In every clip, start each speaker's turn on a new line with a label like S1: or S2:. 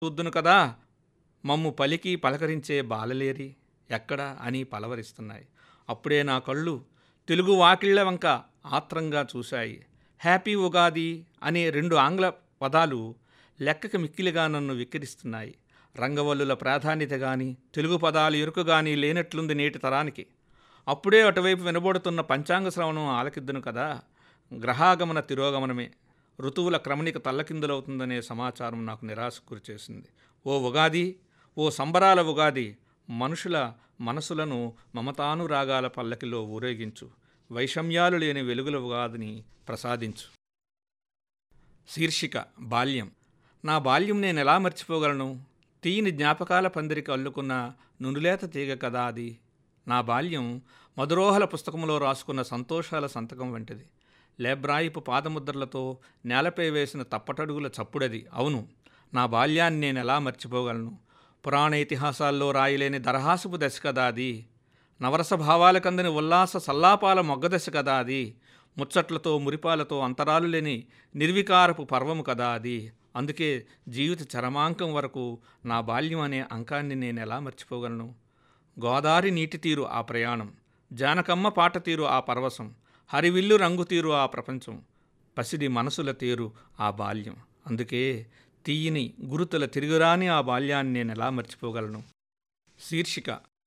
S1: చూద్దును కదా మమ్ము పలికి పలకరించే బాలలేరి ఎక్కడ అని పలవరిస్తున్నాయి అప్పుడే నా కళ్ళు తెలుగు వాకిళ్ల వంక ఆత్రంగా చూశాయి హ్యాపీ ఉగాది అనే రెండు ఆంగ్ల పదాలు లెక్కకి మిక్కిలిగా నన్ను విక్కిరిస్తున్నాయి రంగవల్లుల ప్రాధాన్యత గాని తెలుగు పదాలు ఎరుకు గాని లేనట్లుంది నేటి తరానికి అప్పుడే అటువైపు వినబడుతున్న పంచాంగ శ్రవణం ఆలకిద్దును కదా గ్రహాగమన తిరోగమనమే ఋతువుల క్రమణిక తల్లకిందులవుతుందనే సమాచారం నాకు నిరాశ గురిచేసింది ఓ ఉగాది ఓ సంబరాల ఉగాది మనుషుల మనసులను మమతానురాగాల పల్లకిలో ఊరేగించు వైషమ్యాలు లేని వెలుగుల ఉగాదిని ప్రసాదించు శీర్షిక బాల్యం నా బాల్యం నేను ఎలా మర్చిపోగలను తీయని జ్ఞాపకాల పందిరికి అల్లుకున్న నునులేత తీగ కదా అది నా బాల్యం మధురోహల పుస్తకంలో రాసుకున్న సంతోషాల సంతకం వంటిది లేబ్రాయిపు పాదముద్రలతో నేలపై వేసిన తప్పటడుగుల చప్పుడది అవును నా బాల్యాన్ని నేను ఎలా మర్చిపోగలను పురాణ ఇతిహాసాల్లో రాయలేని దరహాసపు దశ కదా అది నవరస భావాలకందని ఉల్లాస సల్లాపాల మొగ్గదశ కదా అది ముచ్చట్లతో మురిపాలతో అంతరాలు లేని నిర్వికారపు పర్వము కదా అది అందుకే జీవిత చరమాంకం వరకు నా బాల్యం అనే అంకాన్ని నేను ఎలా మర్చిపోగలను గోదారి నీటి తీరు ఆ ప్రయాణం జానకమ్మ పాట తీరు ఆ పరవశం హరివిల్లు రంగు తీరు ఆ ప్రపంచం పసిడి మనసుల తీరు ఆ బాల్యం అందుకే తీయని గురుతుల తిరుగురాని ఆ బాల్యాన్ని నేను ఎలా మర్చిపోగలను శీర్షిక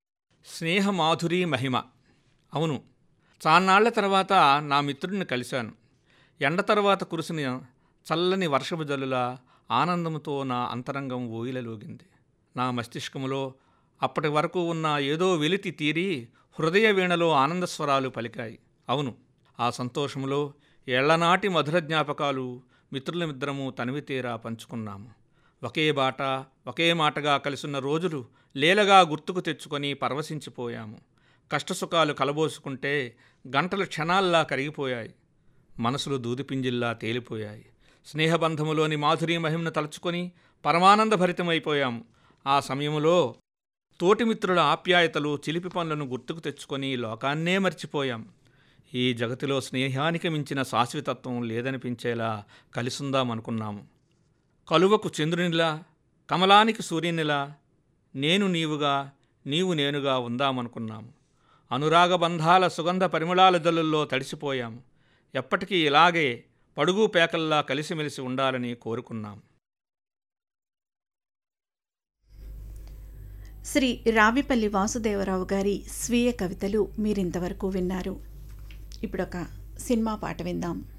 S1: స్నేహమాధురి మహిమ అవును చాన్నాళ్ల తర్వాత నా మిత్రుడిని కలిశాను ఎండ తర్వాత కురిసిన చల్లని వర్షపు జల్లులా ఆనందంతో నా అంతరంగం ఊయిలలోగింది నా మస్తిష్కములో అప్పటి వరకు ఉన్న ఏదో వెలితి తీరి హృదయ వీణలో ఆనందస్వరాలు పలికాయి అవును ఆ సంతోషములో ఏళ్లనాటి మధుర జ్ఞాపకాలు మిత్రులమిద్దరము తనివితీరా పంచుకున్నాము ఒకే బాట ఒకే మాటగా కలిసున్న రోజులు లేలగా గుర్తుకు తెచ్చుకొని పరవశించిపోయాము కష్టసుఖాలు కలబోసుకుంటే గంటలు క్షణాల్లా కరిగిపోయాయి మనసులు దూదిపింజిల్లా తేలిపోయాయి స్నేహబంధములోని మాధురీ మహిమను తలుచుకొని పరమానంద భరితమైపోయాము ఆ సమయములో తోటిమిత్రుల ఆప్యాయతలు చిలిపి పనులను గుర్తుకు తెచ్చుకొని లోకాన్నే మర్చిపోయాం ఈ జగతిలో స్నేహానికి మించిన శాశ్వతత్వం లేదనిపించేలా కలిసుందామనుకున్నాము కలువకు చంద్రునిలా కమలానికి సూర్యునిలా నేను నీవుగా నీవు నేనుగా ఉందామనుకున్నాము అనురాగ బంధాల సుగంధ పరిమళాల జల్లుల్లో తడిసిపోయాము ఎప్పటికీ ఇలాగే పడుగు పేకల్లా కలిసిమెలిసి ఉండాలని కోరుకున్నాం
S2: శ్రీ రావిపల్లి వాసుదేవరావు గారి స్వీయ కవితలు మీరింతవరకు విన్నారు ఇప్పుడొక సినిమా పాట విందాం